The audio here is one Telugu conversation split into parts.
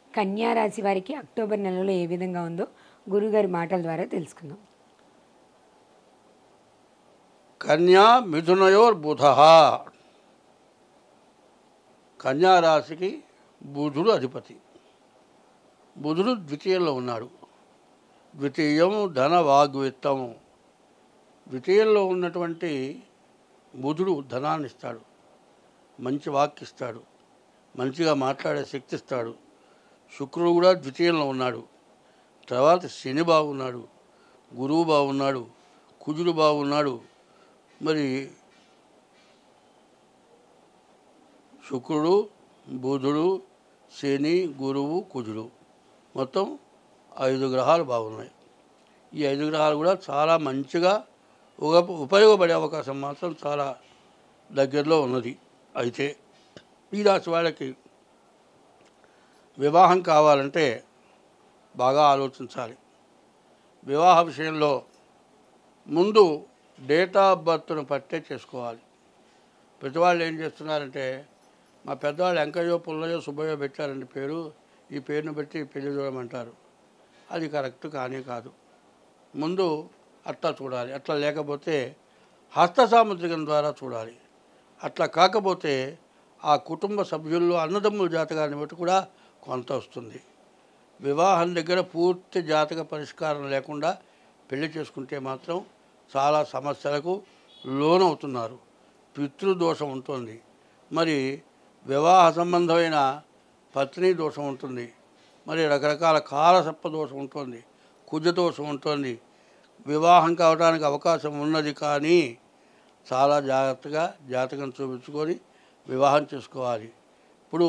కన్యా రాశి వారికి అక్టోబర్ నెలలో ఏ విధంగా ఉందో గురుగారి మాటల ద్వారా తెలుసుకుందాం కన్యా మిథునయోర్ బుధ కన్యా రాశికి బుధుడు అధిపతి బుధుడు ద్వితీయంలో ఉన్నాడు ద్వితీయం ధన వాగ్విత్తము ద్వితీయంలో ఉన్నటువంటి బుధుడు ధనాన్ని ఇస్తాడు మంచి వాక్ ఇస్తాడు మంచిగా మాట్లాడే శక్తి ఇస్తాడు శుక్రుడు కూడా ద్వితీయంలో ఉన్నాడు తర్వాత శని బాగున్నాడు గురువు బాగున్నాడు కుజుడు బాగున్నాడు మరి శుక్రుడు బుధుడు శని గురువు కుజుడు మొత్తం ఐదు గ్రహాలు బాగున్నాయి ఈ ఐదు గ్రహాలు కూడా చాలా మంచిగా ఉప ఉపయోగపడే అవకాశం మాత్రం చాలా దగ్గరలో ఉన్నది అయితే ఈ రాశి వాళ్ళకి వివాహం కావాలంటే బాగా ఆలోచించాలి వివాహ విషయంలో ముందు డేట్ ఆఫ్ బర్త్ను పట్టే చేసుకోవాలి ప్రతి వాళ్ళు ఏం చేస్తున్నారంటే మా పెద్దవాళ్ళు వెంకయ్యో పుల్లయ్యో సుబ్బయ్యో పెట్టారండి పేరు ఈ పేరును పెట్టి పెళ్లి చూడమంటారు అది కరెక్ట్ కానీ కాదు ముందు అట్లా చూడాలి అట్లా లేకపోతే హస్త సాముద్రికం ద్వారా చూడాలి అట్లా కాకపోతే ఆ కుటుంబ సభ్యుల్లో అన్నదమ్ముల జాతకాన్ని బట్టి కూడా కొంత వస్తుంది వివాహం దగ్గర పూర్తి జాతక పరిష్కారం లేకుండా పెళ్లి చేసుకుంటే మాత్రం చాలా సమస్యలకు లోనవుతున్నారు పితృదోషం ఉంటుంది మరి వివాహ సంబంధమైన పత్ని దోషం ఉంటుంది మరి రకరకాల కాలసర్ప దోషం ఉంటుంది కుజ దోషం ఉంటుంది వివాహం కావడానికి అవకాశం ఉన్నది కానీ చాలా జాగ్రత్తగా జాతకం చూపించుకొని వివాహం చేసుకోవాలి ఇప్పుడు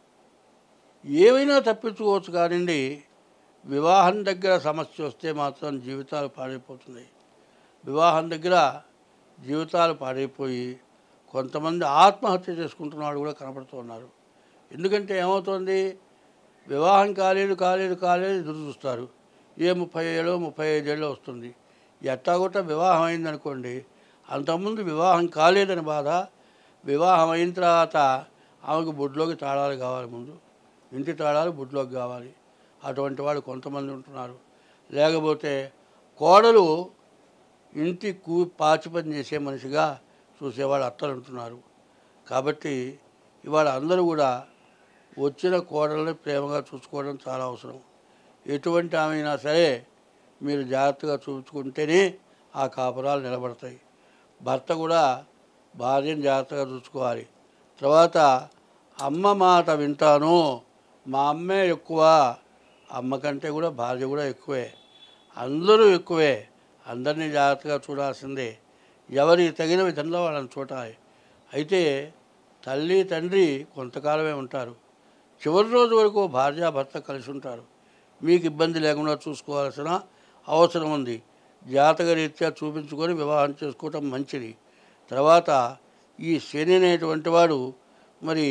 ఏవైనా తప్పించుకోవచ్చు కానివ్వండి వివాహం దగ్గర సమస్య వస్తే మాత్రం జీవితాలు పాడైపోతున్నాయి వివాహం దగ్గర జీవితాలు పాడైపోయి కొంతమంది ఆత్మహత్య చేసుకుంటున్నాడు కూడా కనపడుతున్నారు ఎందుకంటే ఏమవుతుంది వివాహం కాలేదు కాలేదు కాలేదు ఎదురు చూస్తారు ఏ ముప్పై ఏళ్ళో ముప్పై ఐదేళ్ళో వస్తుంది ఎట్టాగొట్ట వివాహం అయిందనుకోండి అంతకుముందు వివాహం కాలేదని బాధ వివాహం అయిన తర్వాత ఆమెకు బుడ్లోకి తాళాలు కావాలి ముందు ఇంటి తాళాలు బుడ్లోకి కావాలి అటువంటి వాళ్ళు కొంతమంది ఉంటున్నారు లేకపోతే కోడలు ఇంటి కూ పాచి పని చేసే మనిషిగా చూసేవాళ్ళు అత్తలు ఉంటున్నారు కాబట్టి ఇవాళ అందరూ కూడా వచ్చిన కోడల్ని ప్రేమగా చూసుకోవడం చాలా అవసరం ఎటువంటి ఆమె అయినా సరే మీరు జాగ్రత్తగా చూసుకుంటేనే ఆ కాపురాలు నిలబడతాయి భర్త కూడా భార్యను జాగ్రత్తగా చూసుకోవాలి తర్వాత అమ్మ మాట వింటాను మా అమ్మే ఎక్కువ అమ్మ కంటే కూడా భార్య కూడా ఎక్కువే అందరూ ఎక్కువే అందరినీ జాగ్రత్తగా చూడాల్సిందే ఎవరికి తగిన విధంలో వాళ్ళని చూడాలి అయితే తల్లి తండ్రి కొంతకాలమే ఉంటారు చివరి రోజు వరకు భార్య భర్త కలిసి ఉంటారు మీకు ఇబ్బంది లేకుండా చూసుకోవాల్సిన అవసరం ఉంది జాతక రీత్యా చూపించుకొని వివాహం చేసుకోవటం మంచిది తర్వాత ఈ శని అనేటువంటి వాడు మరి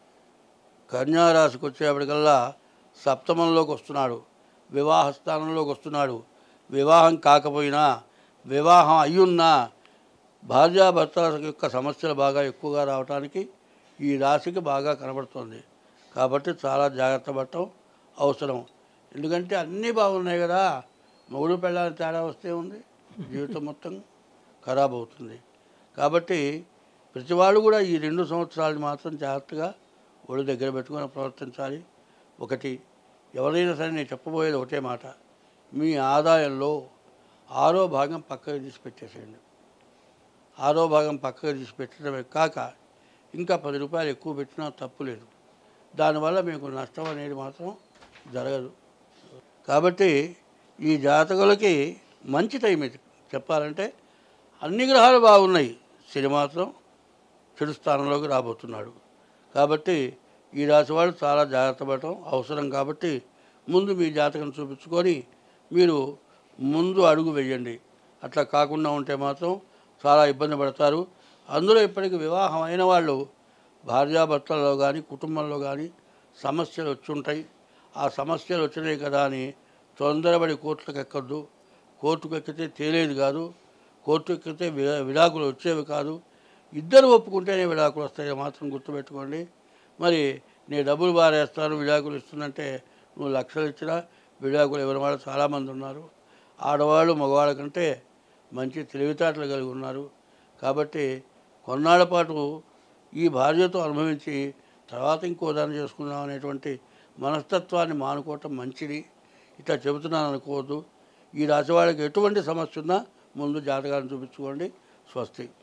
కన్యారాశికి వచ్చేప్పటికల్లా సప్తమంలోకి వస్తున్నాడు వివాహ స్థానంలోకి వస్తున్నాడు వివాహం కాకపోయినా వివాహం అయ్యున్నా భార్యాభర్తల యొక్క సమస్యలు బాగా ఎక్కువగా రావడానికి ఈ రాశికి బాగా కనబడుతుంది కాబట్టి చాలా జాగ్రత్త పడటం అవసరం ఎందుకంటే అన్నీ బాగున్నాయి కదా మొగుడు పెళ్ళాలని తేడా వస్తే ఉంది జీవితం మొత్తం ఖరాబ్ అవుతుంది కాబట్టి ప్రతివాడు కూడా ఈ రెండు సంవత్సరాలు మాత్రం జాగ్రత్తగా ఒళ్ళు దగ్గర పెట్టుకొని ప్రవర్తించాలి ఒకటి ఎవరైనా సరే నేను చెప్పబోయేది ఒకటే మాట మీ ఆదాయంలో ఆరో భాగం పక్కకు తీసి పెట్టేసేయండి ఆరో భాగం పక్కకు తీసి పెట్టడమే కాక ఇంకా పది రూపాయలు ఎక్కువ పెట్టినా తప్పు లేదు దానివల్ల మీకు నష్టం అనేది మాత్రం జరగదు కాబట్టి ఈ జాతకులకి మంచి టైం ఇది చెప్పాలంటే అన్ని గ్రహాలు బాగున్నాయి శని మాత్రం చెడు స్థానంలోకి రాబోతున్నాడు కాబట్టి ఈ రాశి వాళ్ళు చాలా జాగ్రత్త పడటం అవసరం కాబట్టి ముందు మీ జాతకం చూపించుకొని మీరు ముందు అడుగు వేయండి అట్లా కాకుండా ఉంటే మాత్రం చాలా ఇబ్బంది పడతారు అందులో ఇప్పటికి వివాహం అయిన వాళ్ళు భార్యాభర్తల్లో కానీ కుటుంబంలో కానీ సమస్యలు వచ్చి ఉంటాయి ఆ సమస్యలు వచ్చినాయి కదా అని తొందరపడి కోర్టులకు ఎక్కద్దు కోర్టుకు ఎక్కితే తేలేది కాదు కోర్టు ఎక్కితే విడా- విడాకులు వచ్చేవి కాదు ఇద్దరు ఒప్పుకుంటేనే విడాకులు వస్తాయి మాత్రం గుర్తుపెట్టుకోండి మరి నేను డబ్బులు బారేస్తాను విడాకులు ఇస్తుందంటే నువ్వు లక్షలు ఇచ్చినా విడాకులు ఇవ్వని వాళ్ళు చాలామంది ఉన్నారు ఆడవాళ్ళు మగవాళ్ళ కంటే మంచి తెలివితేటలు కలిగి ఉన్నారు కాబట్టి కొన్నాళ్ళ పాటు ఈ భార్యతో అనుభవించి తర్వాత ఇంకో దాన్ని చేసుకుందాం అనేటువంటి మనస్తత్వాన్ని మానుకోవటం మంచిది ఇట్లా చెబుతున్నాను అనుకోవద్దు ఈ రాశి వాళ్ళకి ఎటువంటి సమస్య ఉన్నా ముందు జాతకాన్ని చూపించుకోండి స్వస్తి